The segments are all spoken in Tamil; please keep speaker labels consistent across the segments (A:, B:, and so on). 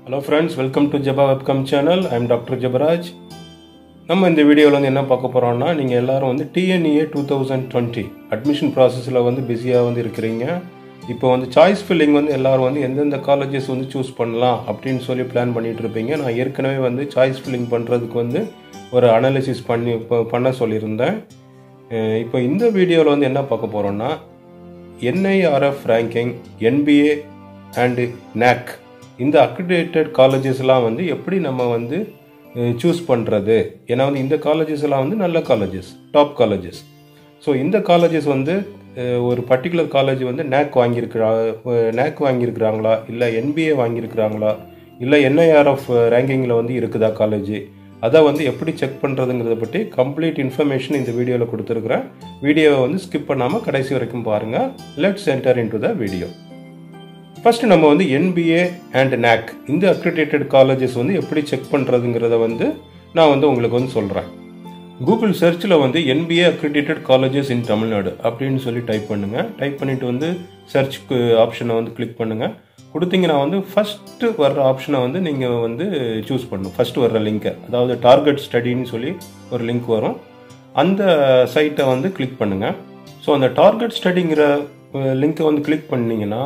A: hello friends welcome to Jaba webcam channel I'm doctor Jabaraj நம்ம இந்த வீடியோவில் வந்து என்ன பார்க்க போகிறோம்னா நீங்கள் எல்லாரும் வந்து TNEA two thousand twenty admission ப்ராசஸில் வந்து பிஸியாக வந்து இருக்கிறீங்க இப்போ வந்து சாய்ஸ் ஃபில்லிங் வந்து எல்லாரும் வந்து எந்தெந்த காலேஜஸ் வந்து சூஸ் பண்ணலாம் அப்படின்னு சொல்லி பிளான் பண்ணிட்டு இருப்பீங்க நான் ஏற்கனவே வந்து சாய்ஸ் ஃபில்லிங் பண்ணுறதுக்கு வந்து ஒரு அனாலிசிஸ் பண்ணி ப- பண்ண சொல்லியிருந்தேன் அஹ் இப்போ இந்த வீடியோவில் வந்து என்ன பார்க்க போகிறோம்னா NIRF ranking NBA and NAC இந்த அக்ரிடேட்டட் காலேஜஸ்லாம் வந்து எப்படி நம்ம வந்து சூஸ் பண்ணுறது ஏன்னா வந்து இந்த காலேஜஸ் எல்லாம் வந்து நல்ல காலேஜஸ் டாப் காலேஜஸ் ஸோ இந்த காலேஜஸ் வந்து அஹ், ஒரு பர்டிகுலர் காலேஜ் வந்து நேக் வாங்கியிருக்கிறா நேக் வாங்கியிருக்கிறாங்களா இல்லை என்பிஏ வாங்கியிருக்கிறாங்களா இல்லை என்ஐஆர்எஃப் ரேங்கிங்கில் வந்து இருக்குதா காலேஜ் அதை வந்து எப்படி செக் பண்ணுறதுங்கிறத பற்றி கம்ப்ளீட் இன்ஃபர்மேஷன் இந்த வீடியோவில் கொடுத்துருக்குறேன் வீடியோவை வந்து ஸ்கிப் பண்ணாமல் கடைசி வரைக்கும் பாருங்கள் let's enter into the video first நம்ம வந்து என்பிஏ அண்ட் NAC இந்த அக்ரிடேட்டட் காலேஜஸ் வந்து எப்படி செக் பண்ணுறதுங்கிறத வந்து நான் வந்து உங்களுக்கு வந்து சொல்கிறேன் கூகுள் சர்ச்சில் வந்து NBA accredited colleges in Tamil Nadu அப்படின்னு சொல்லி டைப் பண்ணுங்க டைப் பண்ணிட்டு வந்து சர்ச்சுக்கு ஆப்ஷனை வந்து கிளிக் பண்ணுங்க கொடுத்தீங்கன்னா வந்து ஃபர்ஸ்ட் வர்ற ஆப்ஷனை வந்து நீங்கள் வந்து சூஸ் பண்ணணும் ஃபர்ஸ்ட் வர்ற லிங்கை அதாவது டார்கெட் ஸ்டடின்னு சொல்லி ஒரு லிங்க் வரும் அந்த சைட்டை வந்து கிளிக் பண்ணுங்க ஸோ அந்த டார்கெட் ஸ்டடிங்கிற லிங்கை வந்து கிளிக் பண்ணீங்கன்னா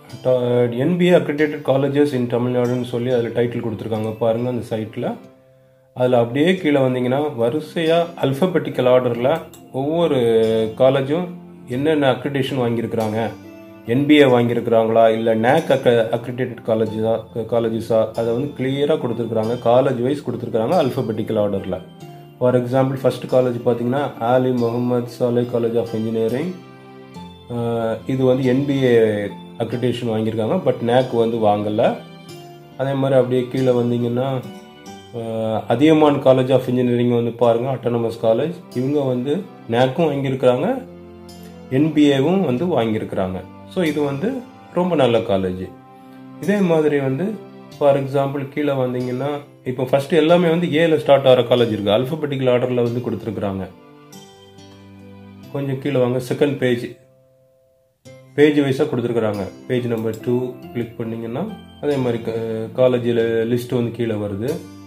A: என்பிஏ அக்ரிடேட்டட் காலேஜஸ் இன் தமிழ்நாடுன்னு சொல்லி அதில் டைட்டில் கொடுத்துருக்காங்க பாருங்கள் அந்த சைட்டில் அதில் அப்படியே கீழே வந்தீங்கன்னா வரிசையாக அல்ஃபபெட்டிக்கல் ஆர்டரில் ஒவ்வொரு காலேஜும் என்னென்ன அக்ரிடேஷன் வாங்கியிருக்கிறாங்க என்பிஏ வாங்கியிருக்கிறாங்களா இல்லை நேக் அக்க அக்ரிடேட்டட் காலேஜா காலேஜஸா அதை வந்து கிளியராக கொடுத்துருக்குறாங்க காலேஜ் வைஸ் கொடுத்துருக்குறாங்க அல்ஃபபெட்டிக்கல் ஆர்டரில் ஃபார் எக்ஸாம்பிள் ஃபர்ஸ்ட் காலேஜ் பார்த்தீங்கன்னா Aalim Muhammed Salegh college of engineering ஆஹ் இது வந்து என்பிஏ அக்ரிடேஷன் வாங்கியிருக்காங்க பட் நேக் வந்து வாங்கலை அதே மாதிரி அப்படியே கீழே வந்தீங்கன்னா ஆஹ் அதியமான் காலேஜ் ஆஃப் இன்ஜினியரிங் வந்து பாருங்க அட்டானமஸ் காலேஜ் இவங்க வந்து நேக்கும் வாங்கியிருக்கிறாங்க என்பிஏவும் வந்து வாங்கியிருக்கிறாங்க ஸோ இது வந்து ரொம்ப நல்ல காலேஜ் இதே மாதிரி வந்து ஃபார் எக்ஸாம்பிள் கீழே வந்தீங்கன்னா இப்போ ஃபர்ஸ்ட் எல்லாமே வந்து ஏல ஸ்டார்ட் ஆகிற காலேஜ் இருக்கு அல்பபெட்டிக்கல் ஆர்டரில் வந்து கொடுத்துருக்குறாங்க கொஞ்சம் கீழே வாங்க செகண்ட் பேஜ் பேஜ் வைஸாக கொடுத்துருக்குறாங்க பேஜ் நம்பர் டூ கிளிக் பண்ணீங்கன்னா அதே மாதிரி காலேஜில் லிஸ்ட் வந்து கீழே வருது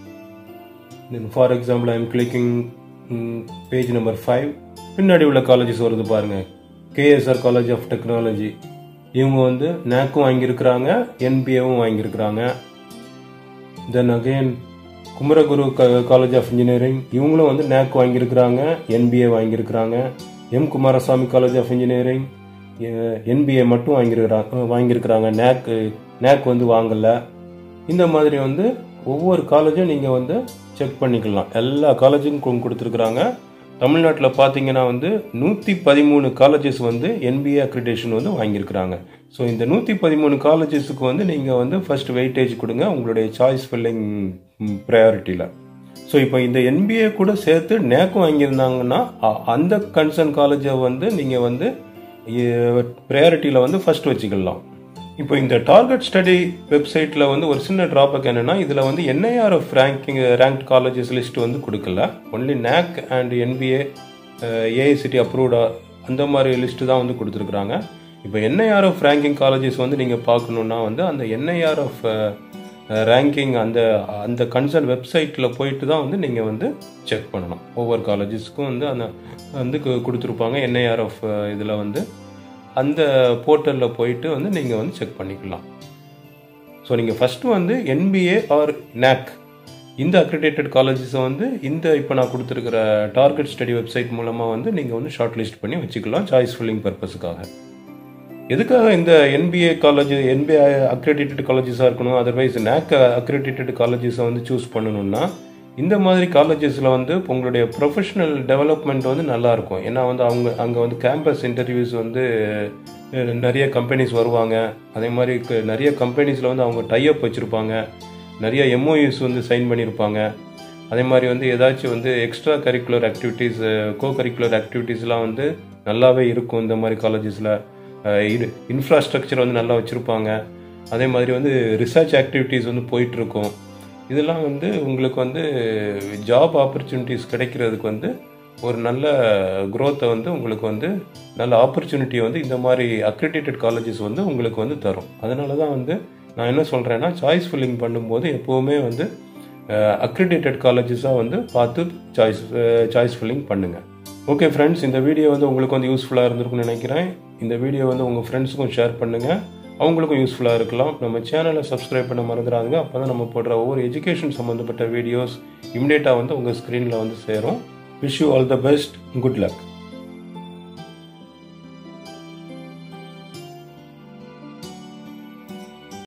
A: then for example I am clicking page number five பின்னாடி உள்ள காலேஜஸ் வருது பாருங்க கேஎஸ்ஆர் காலேஜ் ஆஃப் டெக்னாலஜி இவங்க வந்து நேக்கும் வாங்கியிருக்கிறாங்க என்பிஏவும் வாங்கியிருக்கிறாங்க then again Kumaraguru college of engineering இவங்களும் வந்து நேக் வாங்கியிருக்கிறாங்க என்பிஏ வாங்கியிருக்கிறாங்க M Kumarasamy college of engineering NBA மட்டும் வாங்கியிருக்கிறாங்க வாங்கியிருக்கிறாங்க நேக் நேக் வந்து வாங்கலை இந்த மாதிரி வந்து ஒவ்வொரு காலேஜும் நீங்கள் வந்து செக் பண்ணிக்கலாம் எல்லா காலேஜும் கொடுத்துருக்குறாங்க தமிழ்நாட்டில் பார்த்தீங்கன்னா வந்து நூற்றி பதிமூணு காலேஜஸ் வந்து என்பிஏ அக்ரிடேஷன் வந்து வாங்கியிருக்கிறாங்க ஸோ இந்த நூற்றி பதிமூணு காலேஜஸுக்கு வந்து நீங்கள் வந்து ஃபர்ஸ்ட் வெயிட்டேஜ் கொடுங்க உங்களுடைய சாய்ஸ் ஃபில்லிங் ப்ரையாரிட்டியில் ஸோ இப்போ இந்த என்பிஏ கூட சேர்த்து நேக்கும் வாங்கியிருந்தாங்கன்னா அ- அந்த கன்சர்ன் காலேஜை வந்து நீங்கள் வந்து ப்ரையாரிட்டியில் வந்து ஃபர்ஸ்ட் வச்சுக்கலாம் இப்போ இந்த டார்கெட் ஸ்டடி வெப்சைட்டில் வந்து ஒரு சின்ன ட்ராபேக் என்னன்னா இதில் வந்து NIRF ranking rank colleges list வந்து கொடுக்கல only NAAC and NBA AICTE அப்ரூவ்டா அந்த மாதிரி லிஸ்ட்டு தான் வந்து கொடுத்துருக்குறாங்க இப்போ என்ஐஆர்எஃப் ரேங்கிங் காலேஜஸ் வந்து நீங்கள் பார்க்கணுன்னா வந்து அந்த என்ஐஆர்எஃப் ரேங்கிங் அந்த அந்த கன்சர்ன் வெப்சைட்டில் போயிட்டு தான் வந்து நீங்கள் வந்து செக் பண்ணணும் ஒவ்வொரு காலேஜஸ்க்கும் வந்து அந்த வந்து கு- கொடுத்துருப்பாங்க என்ஐஆர்எஃப் இதில் வந்து அந்த போர்ட்டலில் போயிட்டு வந்து நீங்கள் வந்து செக் பண்ணிக்கலாம் ஸோ நீங்கள் ஃபஸ்ட்டு வந்து என்பிஏ ஆர் NAC இந்த அக்ரிடேட்டட் காலேஜஸை வந்து இந்த இப்போ நான் கொடுத்துருக்கிற டார்கெட் ஸ்டடி வெப்சைட் மூலமாக வந்து நீங்கள் வந்து ஷார்ட் லிஸ்ட் பண்ணி வச்சுக்கலாம் சாய்ஸ் ஃபில்லிங் பர்பஸுக்காக எதுக்காக இந்த என்பிஏ காலேஜ் என்பிஏ அக்ரெடிட்டட் காலேஜஸாக இருக்கணும் அதர்வைஸ் NAC அக்ரெடிட்டட் காலேஜஸை வந்து சூஸ் பண்ணணும்னா இந்த மாதிரி காலேஜஸில் வந்து உங்களுடைய ப்ரொஃபஷனல் டெவலப்மெண்ட் வந்து நல்லா இருக்கும் ஏன்னா வந்து அவங்க அங்கே வந்து கேம்பஸ் இன்டர்வியூஸ் வந்து அஹ், நிறைய கம்பெனிஸ் வருவாங்க அதே மாதிரி க- நிறைய கம்பெனிஸில் வந்து அவங்க டைப் வச்சுருப்பாங்க நிறைய எம்ஓயூஸ் வந்து சைன் பண்ணியிருப்பாங்க அதே மாதிரி வந்து ஏதாச்சும் வந்து extra curricular activities co curricular ஆக்டிவிட்டீஸ்லாம் வந்து நல்லாவே இருக்கும் இந்த மாதிரி காலேஜஸில் இன்ஃப்ராஸ்ட்ரக்சர் வந்து நல்லா வச்சுருப்பாங்க அதே மாதிரி வந்து ரிசர்ச் ஆக்டிவிட்டீஸ் வந்து போயிட்டு இருக்கும் இதெல்லாம் வந்து உங்களுக்கு வந்து ஜாப் ஆப்பர்ச்சுனிட்டிஸ் கிடைக்கிறதுக்கு வந்து ஒரு நல்ல growth-அ வந்து உங்களுக்கு வந்து நல்ல ஆப்பர்ச்சுனிட்டியை வந்து இந்த மாதிரி அக்ரிடேட்டட் காலேஜஸ் வந்து உங்களுக்கு வந்து தரும் அதனால தான் வந்து நான் என்ன சொல்கிறேன்னா சாய்ஸ் ஃபில்லிங் பண்ணும்போது எப்போவுமே வந்து அக்ரிடேட்டட் காலேஜஸாக வந்து பார்த்து சாய்ஸ் சாய்ஸ் ஃபில்லிங் பண்ணுங்கள் ஓகே ஃப்ரெண்ட்ஸ் இந்த வீடியோ வந்து உங்களுக்கு வந்து யூஸ்ஃபுல்லாக இருந்திருக்கும்னு நினைக்கிறேன் இந்த வீடியோ வந்து உங்கள் ஃப்ரெண்ட்ஸுக்கும் ஷேர் பண்ணுங்கள் அவங்களுக்கும் யூஸ்ஃபுல்லாக இருக்கலாம் நம்ம சேனலை சப்ஸ்கிரைப் பண்ண மறந்துடாதுங்க அப்போ தான் நம்ம போடுற ஒவ்வொரு எஜுகேஷன் சம்மந்தப்பட்ட வீடியோஸ் இம்மிடியேட்டாக வந்து உங்கள் ஸ்க்ரீனில் வந்து சேரும் wish you all the best good luck